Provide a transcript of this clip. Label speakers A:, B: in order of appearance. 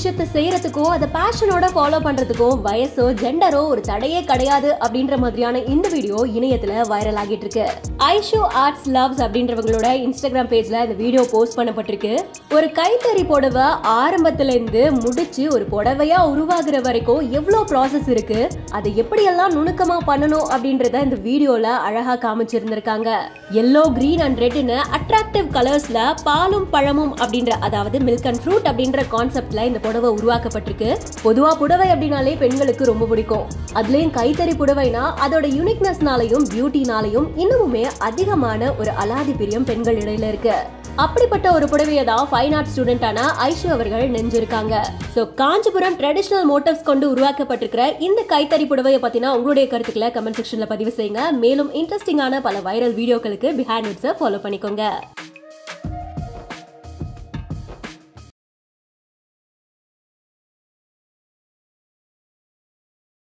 A: விஷயத்த செய்யறதுக்கும் அதை பேஷனோட ஃபாலோ பண்றதுக்கும் வயசோ ஜெண்டரோ ஒரு தடையே கிடையாது அப்படின்ற மாதிரியான இந்த வீடியோ இணையத்துல வைரல் ஆகிட்டு இருக்கு ஐஷோ ஆர்ட்ஸ் லவ்ஸ் அப்படின்றவங்களோட இன்ஸ்டாகிராம் பேஜ்ல இந்த வீடியோ போஸ்ட் பண்ணப்பட்டிருக்கு ஒரு கைத்தறி புடவை ஆரம்பத்துல இருந்து முடிச்சு ஒரு புடவையா உருவாகுற வரைக்கும் எவ்வளோ ப்ராசஸ் இருக்கு அதை எப்படியெல்லாம் நுணுக்கமா பண்ணணும் அப்படின்றத இந்த வீடியோல அழகா காமிச்சிருந்திருக்காங்க எல்லோ கிரீன் அண்ட் ரெட்னு அட்ராக்டிவ் கலர்ஸ்ல பாலும் பழமும் அப்படின்ற அதாவது மில்க் அண்ட் ஃப்ரூட் அப்படின்ற கான்செப்ட்ல இந்த புடவை உருவாக்கப்பட்டிருக்கு பொதுவா புடவை அப்படின்னாலே பெண்களுக்கு ரொம்ப பிடிக்கும் அதுலயும் கைத்தறி புடவைனா அதோட யூனிக்னஸ்னாலையும் பியூட்டினாலையும் இன்னமுமே அதிகமான ஒரு அலாதி பிரியம் பெண்கள் இடையில இருக்கு அப்படிப்பட்ட ஒரு புடவையை தான் ஃபைன் ஆர்ட் ஸ்டூடெண்டான ஐஷு அவர்கள் நெஞ்சிருக்காங்க ஸோ காஞ்சிபுரம் ட்ரெடிஷனல் மோட்டிவ்ஸ் கொண்டு உருவாக்கப்பட்டிருக்கிற இந்த கைத்தறி புடவையை பத்தினா உங்களுடைய கருத்துக்களை கமெண்ட் செக்ஷன்ல பதிவு செய்யுங்க மேலும் இன்ட்ரெஸ்டிங்கான பல வைரல் வீடியோக்களுக்கு பிஹைண்ட் ஃபாலோ பண்ணிக்கோங்க